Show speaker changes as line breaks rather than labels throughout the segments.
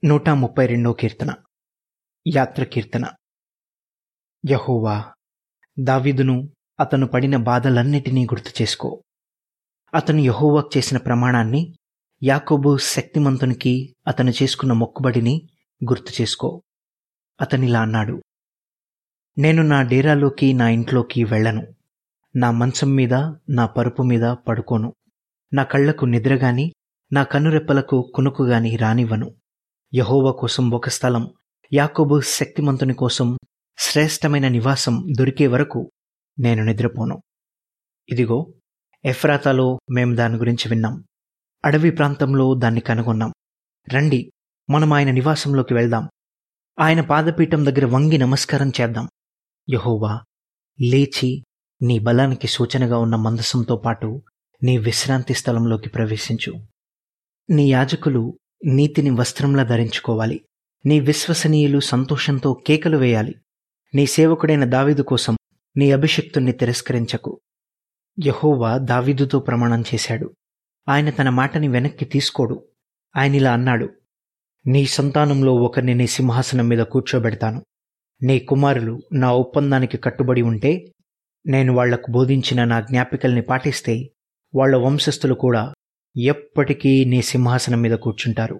నూట ముప్పై రెండో కీర్తన యాత్ర కీర్తన యహోవా దావీదును అతను పడిన బాధలన్నిటినీ గుర్తు చేసుకో అతను యహోవాకు చేసిన ప్రమాణాన్ని యాకోబు శక్తిమంతునికి అతను చేసుకున్న మొక్కుబడిని గుర్తు చేసుకో అతనిలా అన్నాడు నేను నా డేరాలోకి నా ఇంట్లోకి వెళ్ళను నా మంచం మీద నా పరుపు మీద పడుకోను నా కళ్లకు నిద్రగాని నా కన్నురెప్పలకు కునుకుగాని రానివ్వను యహోవ కోసం ఒక స్థలం యాకోబు శక్తిమంతుని కోసం శ్రేష్టమైన నివాసం దొరికే వరకు నేను నిద్రపోను ఇదిగో ఎఫ్రాతాలో మేము దాని గురించి విన్నాం అడవి ప్రాంతంలో దాన్ని కనుగొన్నాం రండి మనం ఆయన నివాసంలోకి వెళ్దాం ఆయన పాదపీఠం దగ్గర వంగి నమస్కారం చేద్దాం యహోవా లేచి నీ బలానికి సూచనగా ఉన్న మందసంతో పాటు నీ విశ్రాంతి స్థలంలోకి ప్రవేశించు నీ యాజకులు నీతిని వస్త్రంలా ధరించుకోవాలి నీ విశ్వసనీయులు సంతోషంతో కేకలు వేయాలి నీ సేవకుడైన దావీదు కోసం నీ అభిషక్తుణ్ణి తిరస్కరించకు యహోవా దావీదుతో ప్రమాణం చేశాడు ఆయన తన మాటని వెనక్కి తీసుకోడు ఆయన ఇలా అన్నాడు నీ సంతానంలో ఒకరిని నీ సింహాసనం మీద కూర్చోబెడతాను నీ కుమారులు నా ఒప్పందానికి కట్టుబడి ఉంటే నేను వాళ్లకు బోధించిన నా జ్ఞాపికల్ని పాటిస్తే వాళ్ల వంశస్థులు కూడా ఎప్పటికీ నీ సింహాసనం మీద కూర్చుంటారు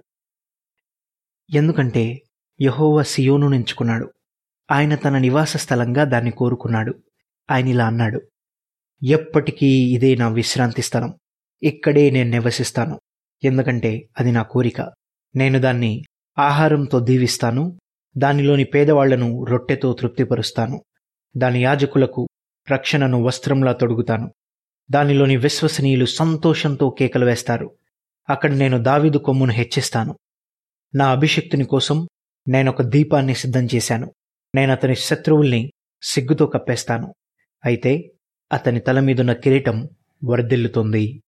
ఎందుకంటే యహోవ సియోను ఎంచుకున్నాడు ఆయన తన నివాస స్థలంగా దాన్ని కోరుకున్నాడు ఆయన ఇలా అన్నాడు ఎప్పటికీ ఇదే నా విశ్రాంతి స్థలం ఇక్కడే నేను నివసిస్తాను ఎందుకంటే అది నా కోరిక నేను దాన్ని ఆహారంతో దీవిస్తాను దానిలోని పేదవాళ్లను రొట్టెతో తృప్తిపరుస్తాను దాని యాజకులకు రక్షణను వస్త్రంలా తొడుగుతాను దానిలోని విశ్వసనీయులు సంతోషంతో కేకలు వేస్తారు అక్కడ నేను దావీదు కొమ్మును హెచ్చిస్తాను నా అభిషక్తుని కోసం నేనొక దీపాన్ని సిద్ధం చేశాను నేను అతని శత్రువుల్ని సిగ్గుతో కప్పేస్తాను అయితే అతని తల మీదున్న కిరీటం వర్ధిల్లుతుంది